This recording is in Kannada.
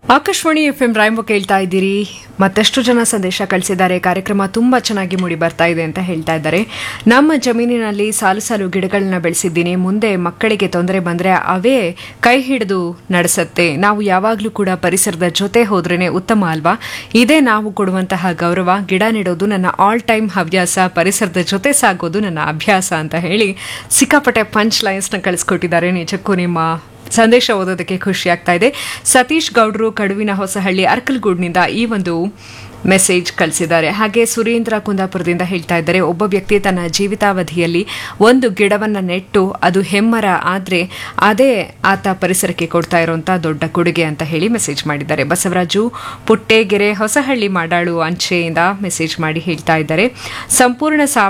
ಆಕಾಶವಾಣಿ ಎಫ್ ಎಂ ರಾಯಂಬ ಕೇಳ್ತಾ ಇದ್ದೀರಿ ಮತ್ತಷ್ಟು ಜನ ಸಂದೇಶ ಕಳಿಸಿದ್ದಾರೆ ಕಾರ್ಯಕ್ರಮ ತುಂಬಾ ಚೆನ್ನಾಗಿ ಮೂಡಿ ಬರ್ತಾ ಇದೆ ಅಂತ ಹೇಳ್ತಾ ಇದ್ದಾರೆ ನಮ್ಮ ಜಮೀನಿನಲ್ಲಿ ಸಾಲು ಸಾಲು ಗಿಡಗಳನ್ನ ಬೆಳೆಸಿದ್ದೀನಿ ಮುಂದೆ ಮಕ್ಕಳಿಗೆ ತೊಂದರೆ ಬಂದ್ರೆ ಅವೇ ಕೈ ಹಿಡಿದು ನಡೆಸತ್ತೆ ನಾವು ಯಾವಾಗಲೂ ಕೂಡ ಪರಿಸರದ ಜೊತೆ ಹೋದ್ರೇನೆ ಉತ್ತಮ ಅಲ್ವಾ ಇದೇ ನಾವು ಕೊಡುವಂತಹ ಗೌರವ ಗಿಡ ನೆಡೋದು ನನ್ನ ಆಲ್ ಟೈಮ್ ಹವ್ಯಾಸ ಪರಿಸರದ ಜೊತೆ ಸಾಗೋದು ನನ್ನ ಅಭ್ಯಾಸ ಅಂತ ಹೇಳಿ ಸಿಕ್ಕಾಪಟ್ಟೆ ಪಂಚ್ ಲೈನ್ಸ್ನ ಕಳಿಸ್ಕೊಟ್ಟಿದ್ದಾರೆ ನಿಜಕ್ಕೂ ನಿಮ್ಮ ಸಂದೇಶ ಓದೋದಕ್ಕೆ ಖುಷಿ ಆಗ್ತಾ ಇದೆ ಸತೀಶ್ ಗೌಡ್ರು ಕಡುವಿನ ಹೊಸಹಳ್ಳಿ ಅರ್ಕಲ್ಗೂಡ್ನಿಂದ ಈ ಒಂದು ಮೆಸೇಜ್ ಕಳಿಸಿದ್ದಾರೆ ಹಾಗೆ ಸುರೇಂದ್ರ ಕುಂದಾಪುರದಿಂದ ಹೇಳ್ತಾ ಇದ್ದಾರೆ ಒಬ್ಬ ವ್ಯಕ್ತಿ ತನ್ನ ಜೀವಿತಾವಧಿಯಲ್ಲಿ ಒಂದು ಗಿಡವನ್ನ ನೆಟ್ಟು ಅದು ಹೆಮ್ಮರ ಆದ್ರೆ ಅದೇ ಆತ ಪರಿಸರಕ್ಕೆ ಕೊಡ್ತಾ ಇರುವಂತ ದೊಡ್ಡ ಕೊಡುಗೆ ಅಂತ ಹೇಳಿ ಮೆಸೇಜ್ ಮಾಡಿದ್ದಾರೆ ಬಸವರಾಜು ಪುಟ್ಟೆಗೆರೆ ಹೊಸಹಳ್ಳಿ ಮಾಡಾಳು ಅಂಚೆಯಿಂದ ಮೆಸೇಜ್ ಮಾಡಿ ಹೇಳ್ತಾ ಇದ್ದಾರೆ ಸಂಪೂರ್ಣ